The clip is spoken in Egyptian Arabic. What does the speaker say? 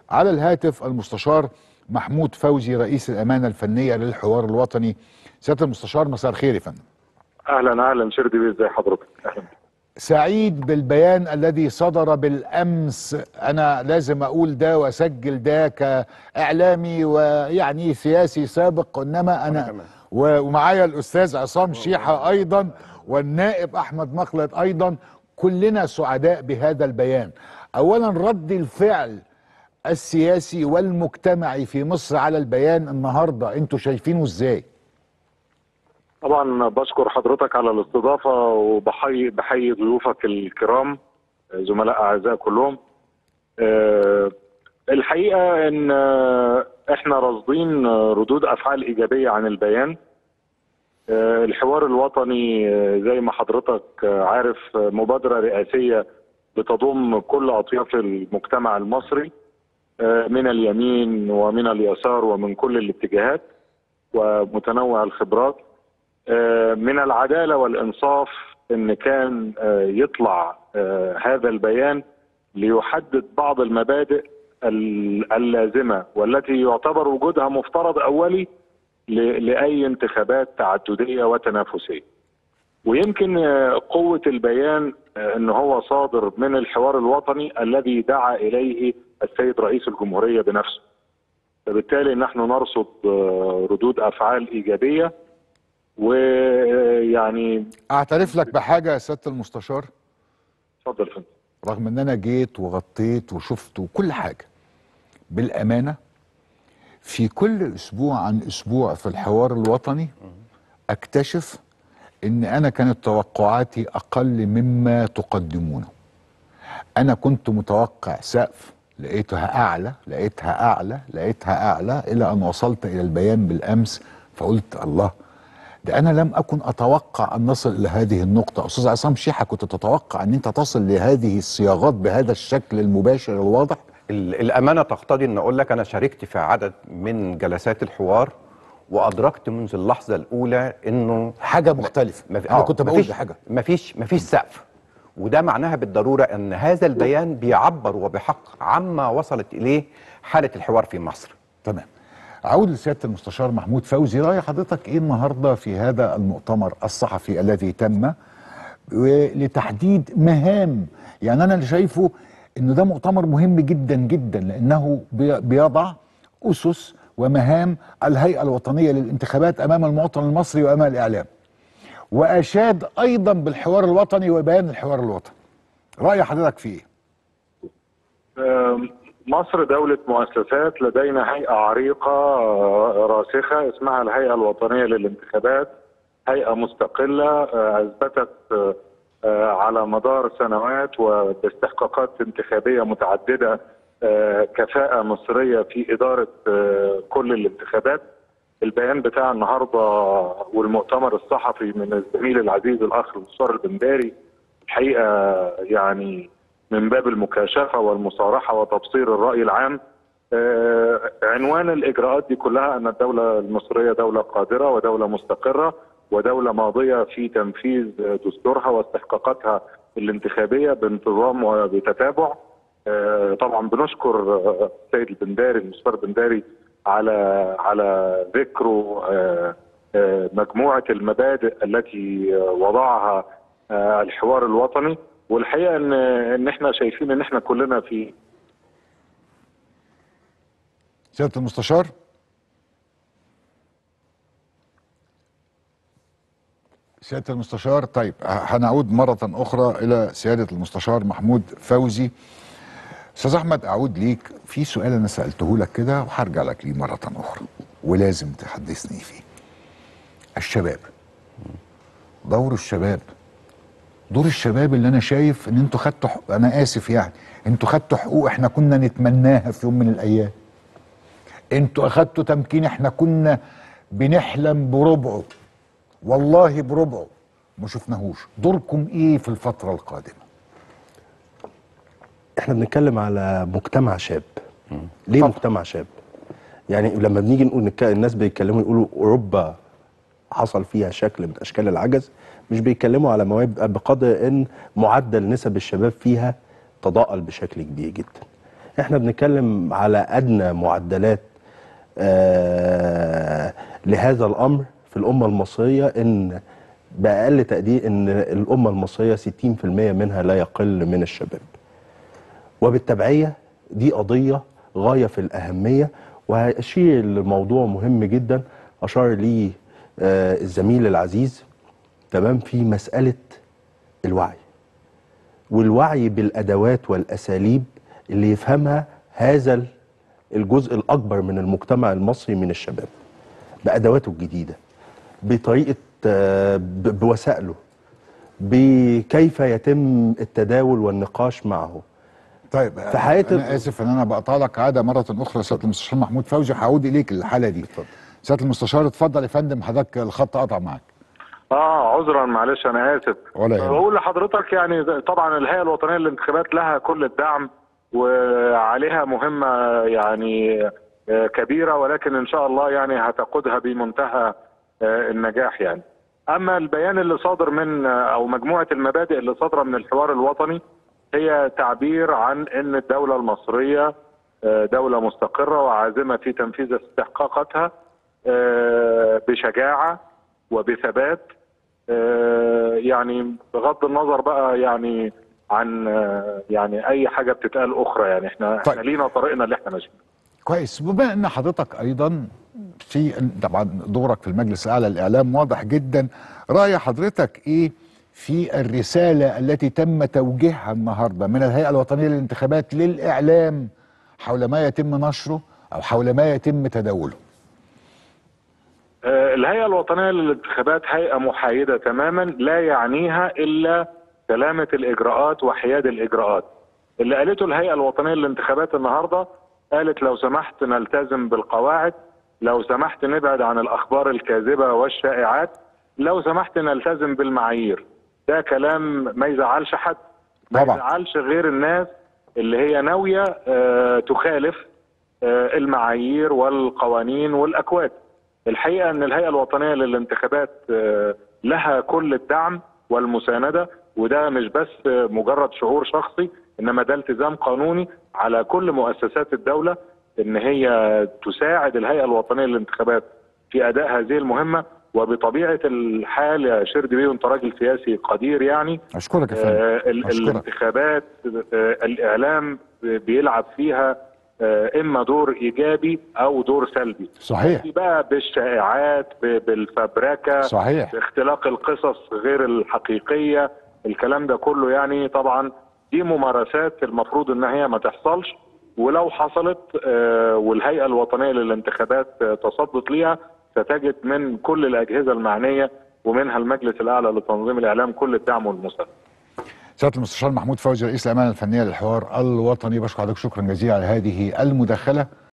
على الهاتف المستشار محمود فوزي رئيس الامانه الفنيه للحوار الوطني سياده المستشار مساء الخير يا فندم اهلا اهلا شردي بيه ازي حضرتك اهلا سعيد بالبيان الذي صدر بالامس انا لازم اقول ده واسجل ده كاعلامي ويعني سياسي سابق انما انا و- ومعايا الاستاذ عصام شيحه ايضا والنائب احمد مخلد ايضا كلنا سعداء بهذا البيان اولا رد الفعل السياسي والمجتمعي في مصر على البيان النهارده انتوا شايفينه ازاي طبعا بشكر حضرتك على الاستضافه وبحيي بحيي ضيوفك الكرام زملاء اعزاء كلهم أه الحقيقه ان آه، احنا راصدين آه، ردود افعال ايجابيه عن البيان أه الحوار الوطني آه، زي ما حضرتك آه، عارف آه، مبادره رئاسيه بتضم كل اطياف المجتمع المصري آه، من اليمين ومن اليسار ومن كل الاتجاهات ومتنوع الخبرات آه، من العداله والانصاف ان كان آه، يطلع آه، هذا البيان ليحدد بعض المبادئ ال- اللازمه والتي يعتبر وجودها مفترض اولي ل- لاي انتخابات تعدديه وتنافسيه. ويمكن آه، قوه البيان آه، ان هو صادر من الحوار الوطني الذي دعا اليه السيد رئيس الجمهوريه بنفسه. فبالتالي نحن نرصد آه، ردود افعال ايجابيه ويعني اعترف لك بحاجه يا سياده المستشار اتفضل يا فندم رغم ان انا جيت وغطيت وشفت وكل حاجه بالامانه في كل اسبوع عن اسبوع في الحوار الوطني اكتشف ان انا كانت توقعاتي اقل مما تقدمونه انا كنت متوقع سقف لقيتها اعلى لقيتها اعلى لقيتها اعلى الى ان وصلت الى البيان بالامس فقلت الله ده انا لم اكن اتوقع ان نصل الى هذه النقطه استاذ عصام شيحه كنت تتوقع ان انت تصل لهذه الصياغات بهذا الشكل المباشر الواضح ال- الامانه تقتضي ان اقول لك انا شاركت في عدد من جلسات الحوار وادركت منذ اللحظه الاولى انه حاجه مختلفه ما في- انا آه، كنت بقول مفيش- دي حاجه مفيش مفيش سقف وده معناها بالضروره ان هذا البيان بيعبر وبحق عما وصلت اليه حاله الحوار في مصر تمام اعود لسياده المستشار محمود فوزي راي حضرتك ايه النهارده في هذا المؤتمر الصحفي الذي تم لتحديد مهام يعني انا اللي شايفه انه ده مؤتمر مهم جدا جدا لانه بي- بيضع اسس ومهام الهيئه الوطنيه للانتخابات امام المواطن المصري وامام الاعلام واشاد ايضا بالحوار الوطني وبيان الحوار الوطني راي حضرتك فيه ايه آم، مصر دولة مؤسسات لدينا هيئة عريقة آه، راسخة اسمها الهيئة الوطنية للانتخابات هيئة مستقلة آه، أثبتت آه، آه، على مدار سنوات وباستحقاقات انتخابية متعددة آه، كفاءة مصرية في إدارة آه، كل الانتخابات البيان بتاع النهارده والمؤتمر الصحفي من الزميل العزيز الاخ المستشار البنداري الحقيقه يعني من باب المكاشفه والمصارحه وتبصير الراي العام آه، عنوان الاجراءات دي كلها ان الدوله المصريه دوله قادره ودوله مستقره ودوله ماضيه في تنفيذ دستورها واستحقاقاتها الانتخابيه بانتظام وبتتابع آه، طبعا بنشكر آه، السيد البنداري المستشار البنداري على على ذكره آه، آه، مجموعه المبادئ التي آه، وضعها آه، الحوار الوطني والحقيقه ان ان احنا شايفين ان احنا كلنا في سياده المستشار سياده المستشار طيب ه- هنعود مره اخرى الى سياده المستشار محمود فوزي استاذ احمد اعود ليك في سؤال انا سالته لك كده وهرجع لك ليه مره اخرى ولازم تحدثني فيه الشباب دور الشباب دور الشباب اللي انا شايف ان انتوا خدتوا حق... انا اسف يعني انتوا خدتوا حقوق احنا كنا نتمناها في يوم من الايام انتوا اخدتوا تمكين احنا كنا بنحلم بربعه والله بربعه ما شفناهوش دوركم ايه في الفتره القادمه احنا بنتكلم على مجتمع شاب ليه مجتمع شاب يعني لما بنيجي نقول نك... الناس بيتكلموا يقولوا اوروبا حصل فيها شكل من اشكال العجز مش بيتكلموا على مواد بقدر ان معدل نسب الشباب فيها تضاءل بشكل كبير جدا احنا بنتكلم على ادنى معدلات آه لهذا الامر في الامه المصريه ان باقل تقدير ان الامه المصريه 60% منها لا يقل من الشباب وبالتبعيه دي قضيه غايه في الاهميه وهشير لموضوع مهم جدا اشار ليه آه الزميل العزيز تمام في مساله الوعي والوعي بالادوات والاساليب اللي يفهمها هذا الجزء الاكبر من المجتمع المصري من الشباب بادواته الجديده بطريقه آه، ب- بوسائله بكيف يتم التداول والنقاش معه طيب في حياة انا ال- اسف ان انا بقطع لك عاده مره اخرى سياده المستشار محمود فوزي هعود اليك للحاله دي اتفضل. سياده المستشار اتفضل يا فندم حضرتك الخط قطع معاك اه عذرا معلش انا اسف ولا يهمك. بقول لحضرتك يعني طبعا الهيئه الوطنيه للانتخابات لها كل الدعم وعليها مهمه يعني آه، كبيره ولكن ان شاء الله يعني هتقودها بمنتهى آه، النجاح يعني اما البيان اللي صادر من آه، او مجموعه المبادئ اللي صادره من الحوار الوطني هي تعبير عن ان الدوله المصريه آه، دوله مستقره وعازمه في تنفيذ استحقاقاتها آه، بشجاعه وبثبات آه، يعني بغض النظر بقى يعني عن آه، يعني اي حاجه بتتقال اخرى يعني احنا طيب. احنا لينا طريقنا اللي احنا ماشيين كويس بما ان حضرتك ايضا في طبعا دورك في المجلس الاعلى للاعلام واضح جدا راي حضرتك ايه في الرساله التي تم توجيهها النهارده من الهيئه الوطنيه للانتخابات للاعلام حول ما يتم نشره او حول ما يتم تداوله آه، الهيئه الوطنيه للانتخابات هيئه محايده تماما لا يعنيها الا سلامه الاجراءات وحياد الاجراءات اللي قالته الهيئه الوطنيه للانتخابات النهارده قالت لو سمحت نلتزم بالقواعد لو سمحت نبعد عن الاخبار الكاذبه والشائعات لو سمحت نلتزم بالمعايير ده كلام ما يزعلش حد ما طبعا. يزعلش غير الناس اللي هي ناويه آه، تخالف آه، المعايير والقوانين والاكواد الحقيقه ان الهيئه الوطنيه للانتخابات آه، لها كل الدعم والمسانده وده مش بس آه، مجرد شعور شخصي انما ده التزام قانوني على كل مؤسسات الدوله ان هي تساعد الهيئه الوطنيه للانتخابات في اداء هذه المهمه وبطبيعه الحال يا شرد بيه وانت راجل سياسي قدير يعني اشكرك يا فندم آه، ال- أشكرك. الانتخابات آه، الاعلام بيلعب فيها آه، اما دور ايجابي او دور سلبي صحيح في بقى بالشائعات ب- بالفبركه صحيح باختلاق القصص غير الحقيقيه الكلام ده كله يعني طبعا دي ممارسات المفروض ان هي ما تحصلش ولو حصلت آه، والهيئه الوطنيه للانتخابات آه، تصدت ليها ستجد من كل الاجهزه المعنيه ومنها المجلس الاعلى لتنظيم الاعلام كل الدعم والمسانده سياده المستشار محمود فوزي رئيس الامانه الفنيه للحوار الوطني بشكر حضرتك شكرا جزيلا على هذه المداخله